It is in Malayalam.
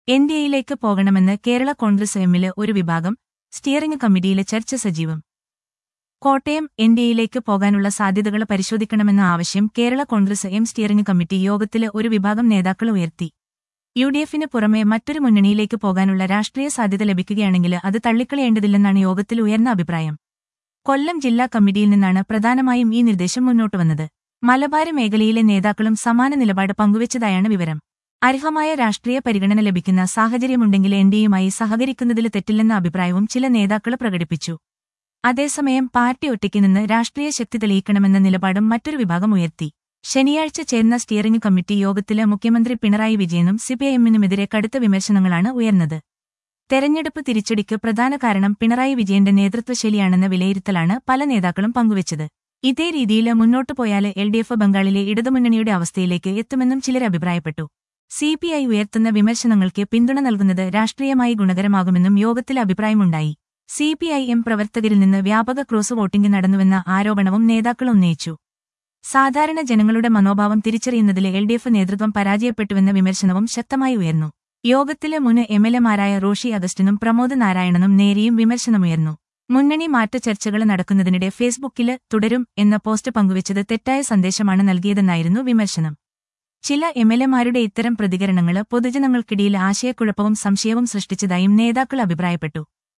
എൻ ഡി എയിലേക്ക് പോകണമെന്ന് കേരള കോൺഗ്രസ് എമ്മില് ഒരു വിഭാഗം സ്റ്റിയറിംഗ് കമ്മിറ്റിയിലെ ചർച്ച സജീവം കോട്ടയം എൻ ഡി എയിലേക്ക് പോകാനുള്ള സാധ്യതകൾ പരിശോധിക്കണമെന്ന ആവശ്യം Kerala Congress M steering committee യോഗത്തില് ഒരു വിഭാഗം നേതാക്കൾ ഉയർത്തി യു ഡി എഫിന് പുറമെ മറ്റൊരു മുന്നണിയിലേക്ക് പോകാനുള്ള രാഷ്ട്രീയ സാധ്യത ലഭിക്കുകയാണെങ്കിൽ അത് തള്ളിക്കളയേണ്ടതില്ലെന്നാണ് യോഗത്തിൽ ഉയർന്ന അഭിപ്രായം കൊല്ലം ജില്ലാ കമ്മിറ്റിയിൽ നിന്നാണ് പ്രധാനമായും ഈ നിർദ്ദേശം മുന്നോട്ട് വന്നത് മലബാർ മേഖലയിലെ നേതാക്കളും സമാന നിലപാട് പങ്കുവച്ചതായാണ് വിവരം അർഹമായ രാഷ്ട്രീയ പരിഗണന ലഭിക്കുന്ന സാഹചര്യമുണ്ടെങ്കിൽ എൻ ഡിയുമായി സഹകരിക്കുന്നതിൽ തെറ്റില്ലെന്ന അഭിപ്രായവും ചില നേതാക്കൾ പ്രകടിപ്പിച്ചു അതേസമയം പാർട്ടി ഒറ്റയ്ക്ക് നിന്ന് രാഷ്ട്രീയ ശക്തി തെളിയിക്കണമെന്ന നിലപാടും മറ്റൊരു വിഭാഗം ഉയർത്തി ശനിയാഴ്ച ചേർന്ന സ്റ്റിയറിംഗ് കമ്മിറ്റി യോഗത്തില് മുഖ്യമന്ത്രി പിണറായി വിജയനും സിപിഐഎമ്മിനുമെതിരെ കടുത്ത വിമർശനങ്ങളാണ് ഉയർന്നത് തെരഞ്ഞെടുപ്പ് തിരിച്ചടിക്ക് പ്രധാന കാരണം പിണറായി വിജയന്റെ നേതൃത്വശൈലിയാണെന്ന വിലയിരുത്തലാണ് പല നേതാക്കളും പങ്കുവച്ചത് ഇതേ രീതിയിൽ മുന്നോട്ടു പോയാല് എൽ ഡി എഫ് ബംഗാളിലെ ഇടതുമുന്നണിയുടെ അവസ്ഥയിലേക്ക് എത്തുമെന്നും ചിലർ അഭിപ്രായപ്പെട്ടു സിപിഐ ഉയർത്തുന്ന വിമർശനങ്ങൾക്ക് പിന്തുണ നൽകുന്നത് രാഷ്ട്രീയമായി ഗുണകരമാകുമെന്നും യോഗത്തിൽ അഭിപ്രായമുണ്ടായി സിപിഐഎം പ്രവർത്തകരിൽ നിന്ന് വ്യാപക ക്രോസ് വോട്ടിംഗ് നടന്നുവെന്ന ആരോപണവും നേതാക്കൾ ഉന്നയിച്ചു സാധാരണ ജനങ്ങളുടെ മനോഭാവം തിരിച്ചറിയുന്നതിൽ എൽ ഡി എഫ് നേതൃത്വം പരാജയപ്പെട്ടുവെന്ന വിമർശനവും ശക്തമായി ഉയർന്നു യോഗത്തിലെ മുൻ എംഎൽഎമാരായ റോഷി അഗസ്റ്റിനും പ്രമോദ് നാരായണനും നേരിയും വിമർശനമുയർന്നു മുന്നണി മാറ്റ ചർച്ചകൾ നടക്കുന്നതിനിടെ ഫേസ്ബുക്കില് തുടരും എന്ന പോസ്റ്റ് പങ്കുവച്ചത് തെറ്റായ സന്ദേശമാണ് നൽകിയതെന്നായിരുന്നു വിമർശനം ചില എംഎൽഎമാരുടെ ഇത്തരം പ്രതികരണങ്ങൾ പൊതുജനങ്ങൾക്കിടയിൽ ആശയക്കുഴപ്പവും സംശയവും സൃഷ്ടിച്ചതായും നേതാക്കൾ അഭിപ്രായപ്പെട്ടു